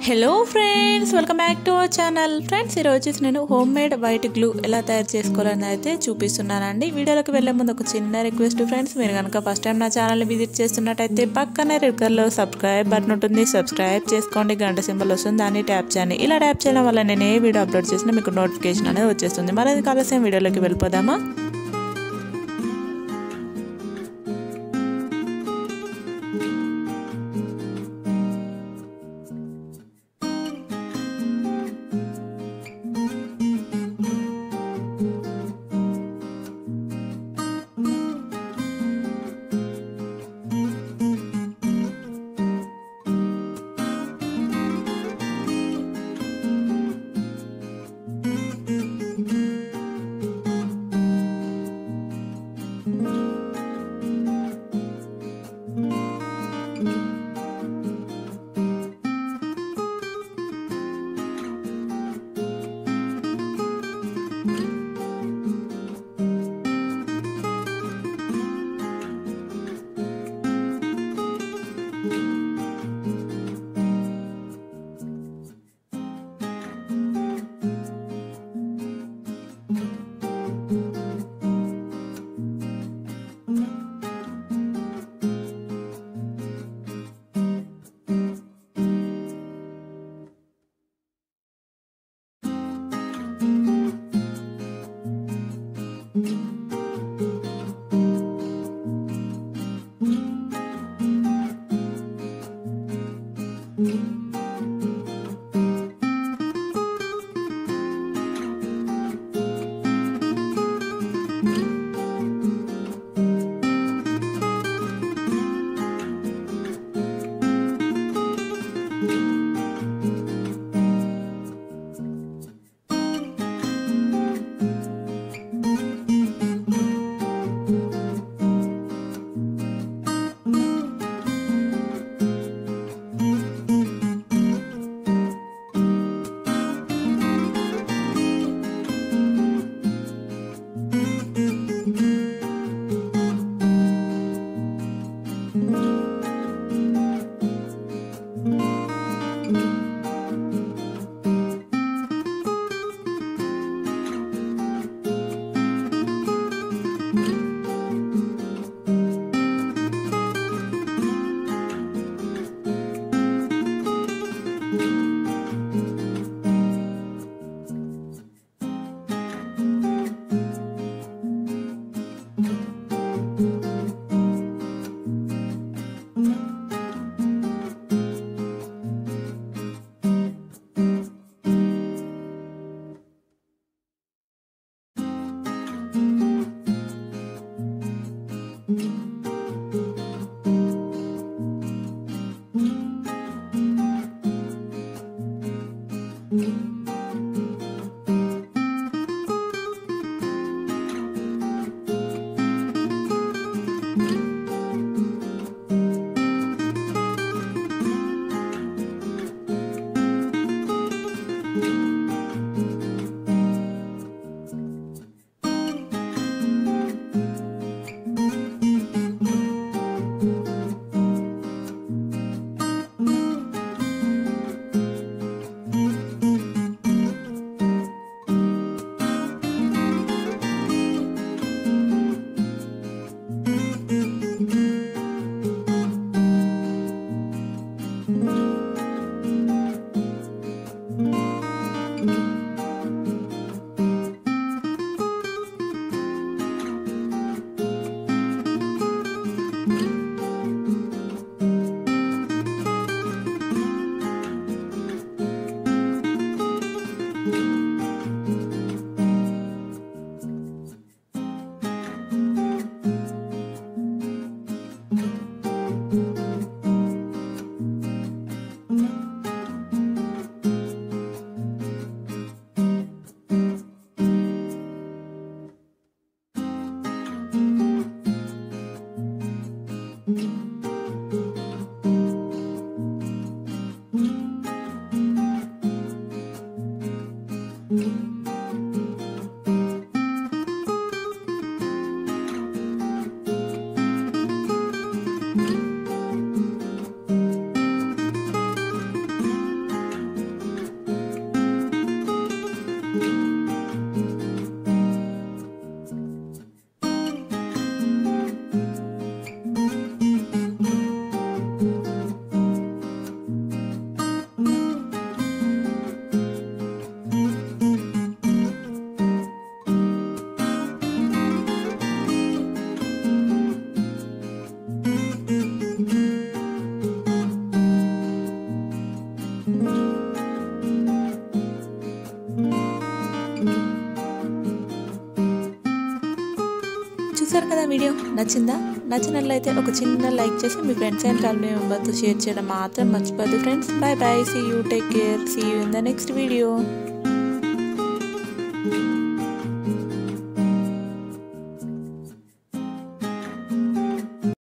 hello friends welcome back to our channel friends ఈరోజు వచ్చేసి నేను హోమ్ మేడ్ వైట్ గ్లూ ఎలా తయారు చేసుకోవాలని అయితే చూపిస్తున్నానండి వీడియోలోకి వెళ్ళే ముందు ఒక చిన్న రిక్వెస్ట్ ఫ్రెండ్స్ మీరు కనుక ఫస్ట్ టైం నా ఛానల్ని విజిట్ చేస్తున్నట్టయితే పక్కనే రెడ్ కలర్లో సబ్స్క్రైబ్ బటన్ ఉంటుంది సబ్స్క్రైబ్ చేసుకోండి గంట సింబల్ వస్తుంది దాన్ని ట్యాప్ చేయండి ఇలా ట్యాప్ చేయడం వల్ల నేను ఏ వీడియో అప్లోడ్ చేసినా మీకు నోటిఫికేషన్ అనేది వచ్చేస్తుంది మరి అది కాలస్యం వీడియోలోకి వెళ్ళిపోదామా నచ్చిందా నచ్చినట్లయితే ఒక చిన్న లైక్ చేసి మీ ఫ్రెండ్స్ అండ్ ఫ్యామిలీ మెంబర్తో షేర్ చేయడం మాత్రం మర్చిపోద్దు friends bye bye see you take care see you in the next video